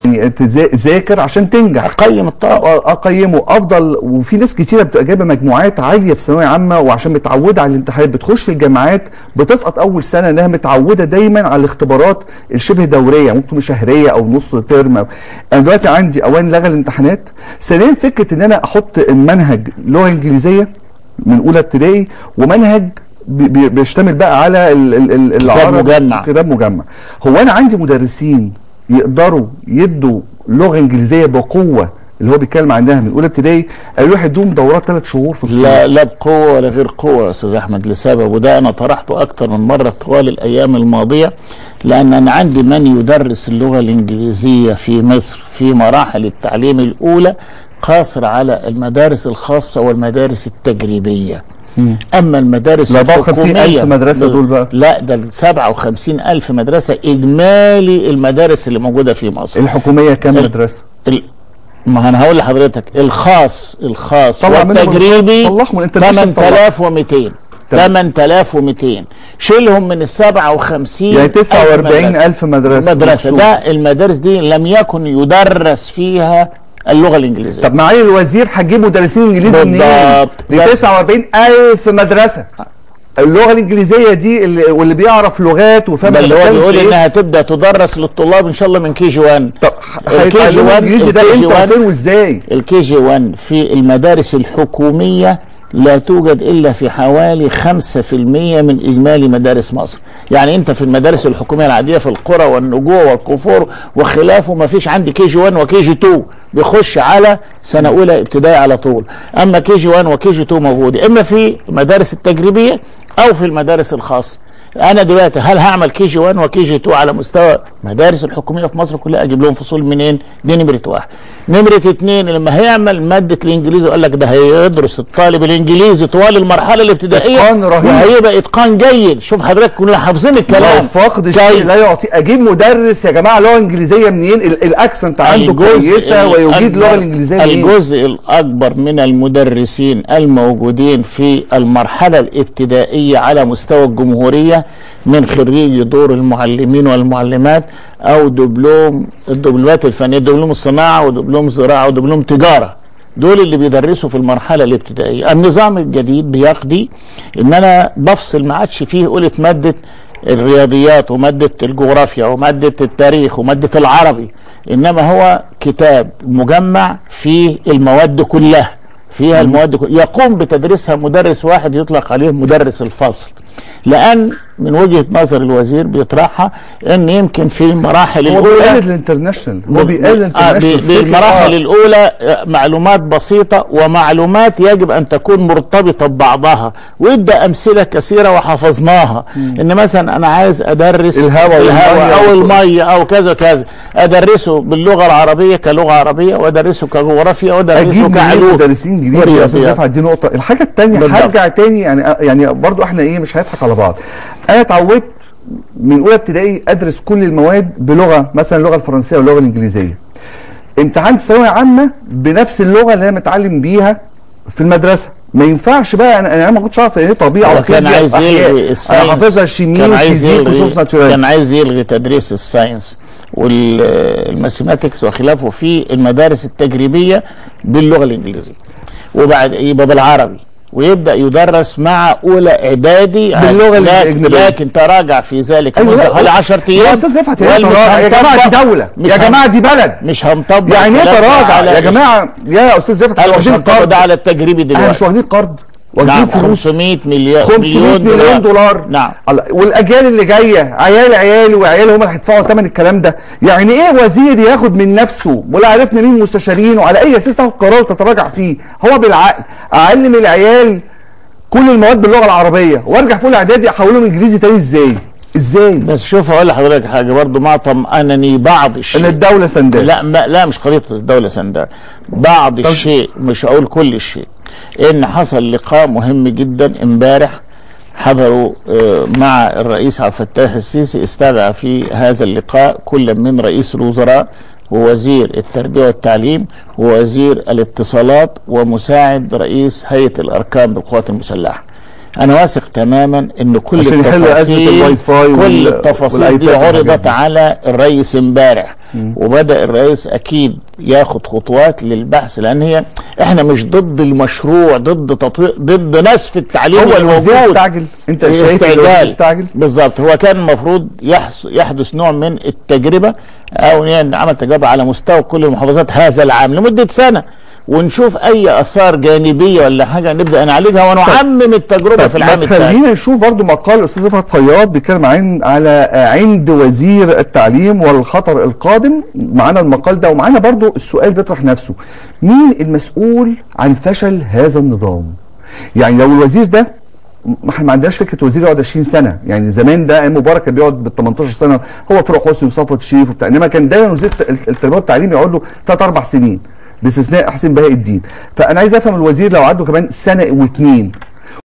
يعني تذا- ذاكر عشان تنجح اقيم الطالب أ- اقيمه افضل وفي ناس كتيره بتبقى جايبه مجموعات عاليه في ثانويه عامه وعشان متعوده على الامتحانات بتخش في الجامعات بتسقط اول سنه انها متعوده دايما على الاختبارات الشبه دوريه ممكن تكون شهريه او نص ترم انا دلوقتي عندي اولا لغى الامتحانات ثانيا فكره ان انا احط المنهج لغه انجليزيه من اولى ابتدائي ومنهج بي- بي- بيشتمل بقى على ال- ال- ال- العربي مجمع. كتاب مجمع هو انا عندي مدرسين يقدروا يدوا لغه انجليزيه بقوه اللي هو بيتكلم عنها من اولى ابتدائي قالوا له هيدوهم دورات ثلاث شهور في الصيف لا لا بقوه ولا غير قوه يا استاذ احمد لسبب وده انا طرحته اكتر من مره طوال الايام الماضيه لان انا عندي من يدرس اللغه الانجليزيه في مصر في مراحل التعليم الاولى قاصر على المدارس الخاصه والمدارس التجريبيه اما المدارس ال 54 ألف الحكومية مدرسة دول بقى. لا ده ال 57 ألف مدرسة إجمالي المدارس اللي موجودة في مصر الحكوميه كام ال- مدرسه ال... ما انا هقول لحضرتك الخاص الخاص طلع منهم والتجريبي الخاص، طلعهم الانترناشونال طلع. 8200 8200 شيلهم من ال 57 يعني ألف 49 مدرسة. الف مدرسه مدرسة مقسوم. ده المدارس دي لم يكن يدرس فيها اللغة الإنجليزية طب معالي الوزير هتجيب مدرسين انجليزي منين؟ بالضبط. دي 49 الف مدرسه اللغه الانجليزيه دي اللي واللي بيعرف لغات وفاهم ده اللي هو بيتكلم بيقول في إيه. انها تبدا تدرس للطلاب ان شاء الله من كي جي 1 طب الكي جي هيتعلموا 1 الانجليزي ده الكي جي امتى 1 وفين وازاي؟ الكي جي 1 في المدارس الحكومية لا توجد إلا في حوالي 5% من إجمالي مدارس مصر يعني أنت في المدارس الحكومية العادية في القرى والنجوع والكفور وخلافه ما فيش عندي كي جي 1 وكي جي 2 بيخش على سنة أولى ابتدائي على طول أما كي جي 1 وكي جي 2 موجودة إما في المدارس التجريبية أو في المدارس الخاصة انا دلوقتي هل هعمل كي جي 1 وكي جي 2 على مستوى مدارس الحكوميه في مصر كلها اجيب لهم فصول منين؟ دي نمره واحد. نمره اثنين لما هيعمل ماده الانجليزي يقول لك ده هيدرس الطالب الانجليزي طوال المرحله الابتدائيه إتقان رهيب. وهيبقى اتقان جيد، شوف حضرتك كلنا حافظين الكلام لو فقد الشيء كويس. لا يعطي اجيب مدرس يا جماعه لغه انجليزيه منين ال- الاكسنت عنده كويسه ال- ويجيد اللغه الأكبر- الانجليزيه منين الجزء الاكبر من المدرسين الموجودين في المرحله الابتدائيه على مستوى الجمهوريه من خريجي دور المعلمين والمعلمات او دبلوم الدبلومات الفنيه دبلوم الصناعه ودبلوم زراعه ودبلوم تجاره دول اللي بيدرسوا في المرحله الابتدائيه النظام الجديد بيقضي ان انا بفصل ما عادش فيه قلت ماده الرياضيات وماده الجغرافيا وماده التاريخ وماده العربي انما هو كتاب مجمع فيه المواد كلها فيها المواد كلها يقوم بتدريسها مدرس واحد يطلق عليه مدرس الفصل لان من وجهه نظر الوزير بيطرحها ان يمكن في المراحل هو الاولى بيقلد الانترناشونال هو بيقلد آه الانترناشونال ب- بالمراحل الاولى آه، معلومات بسيطه ومعلومات يجب ان تكون مرتبطه ببعضها وادى امثله كثيره وحفظناها ان مثلا انا عايز ادرس الهواء الهواء والمية او وال- الميه او كذا كذا ادرسه باللغه العربيه كلغه عربيه وادرسه كجغرافيا وادرسه اجيب منين كعلوم مدرسين انجليزي يا استاذ ورياضيات. رفعت دي نقطه الحاجه الثانيه بالضبط. هرجع تاني يعني يعني برضو احنا ايه مش هنضحك على بعض انا اتعودت من اولى ابتدائي ادرس كل المواد بلغه مثلا اللغه الفرنسيه واللغه الانجليزيه امتحنت ثانويه عامه بنفس اللغه اللي انا متعلم بيها في المدرسه ما ينفعش بقى انا انا ما كنتش اعرف يعني ايه طبيعه هو كان وفيزياء عايز وأحياء. يلغي انا الساينس حافظها شيمين كان عايز فيزيك وسوس يلغي ناتشورال كان عايز يلغي تدريس الساينس والماثيماتكس وخلافه في المدارس التجريبيه باللغه الانجليزيه وبعد يبقى بالعربي ويبدا يدرس مع اولى اعدادي باللغة لكن- الأجنبية. لكن تراجع في ذلك أيوة، منذ لا، حوالي 10 يا ايام استاذ رفعت يا وقال مش تراجع يا جماعه دي هنطبق- دوله مش يا هن- جماعه دي بلد مش هنطبق يعني ايه الكلام ده تراجع على يا إيه؟ جماعه يا استاذ رفعت انا احنا مش واخدين هنطبق قرض ده على التجريبي احنا دلوقتي مش واخدين قرض واخدين نعم فلوس 500 مليون 500 مليون دولار نعم الله. والاجيال اللي جايه عيال عيالي وعيالي هم اللي هيدفعوا ثمن الكلام ده يعني ايه وزير ياخد من نفسه ولا عرفنا مين مستشارين وعلى اي اساس تاخد قرار تتراجع فيه هو بالعقل اعلم العيال كل المواد باللغه العربيه وارجع في اولى اعدادي احولهم انجليزي تاني ازاي ازاي بس شوف اقول لحضرتك حاجه برضو ما طمأنني بعض الشيء ان الدوله سندال لا ما لا مش قضيه الدوله سندان بعض الشيء مش هقول كل الشيء ان حصل لقاء مهم جدا امبارح حضروا آه، مع الرئيس عبد الفتاح السيسي استدعى في هذا اللقاء كل من رئيس الوزراء ووزير التربيه والتعليم ووزير الاتصالات ومساعد رئيس هيئه الاركان بالقوات المسلحه انا واثق تماما ان كل عشان يحلوا أزمة التفاصيل الواي فاي كل وال- التفاصيل دي والآيباد والحاجات عرضت دي. على الرئيس امبارح وبدا الرئيس اكيد ياخد خطوات للبحث لان هي احنا مش ضد المشروع ضد تطوير ضد نسف التعليم هو اللي الوزير موجود. استعجل انت هي شايف ان الوزير استعجال. استعجل بالظبط هو كان المفروض يحس يحدث نوع من التجربه او يعني عمل تجربه على مستوى كل المحافظات هذا العام لمده سنه ونشوف اي اثار جانبيه ولا حاجه نبدا نعالجها ونعمم التجربه في العام ما الثاني خلينا نشوف برضو مقال الاستاذ رفعت فياض بيتكلم عن على عند وزير التعليم والخطر القادم معانا المقال ده ومعانا برضو السؤال بيطرح نفسه مين المسؤول عن فشل هذا النظام يعني لو الوزير ده ما احنا ما عندناش فكره وزير يقعد 20 سنه يعني زمان ده ايام مبارك كان بيقعد بال 18 سنه هو فاروق حسني وصفوت شريف وبتاع انما كان دايما وزير التربيه والتعليم يقعد له ثلاث اربع سنين باستثناء حسين بهاء الدين فانا عايز افهم الوزير لو عنده كمان سنه واثنين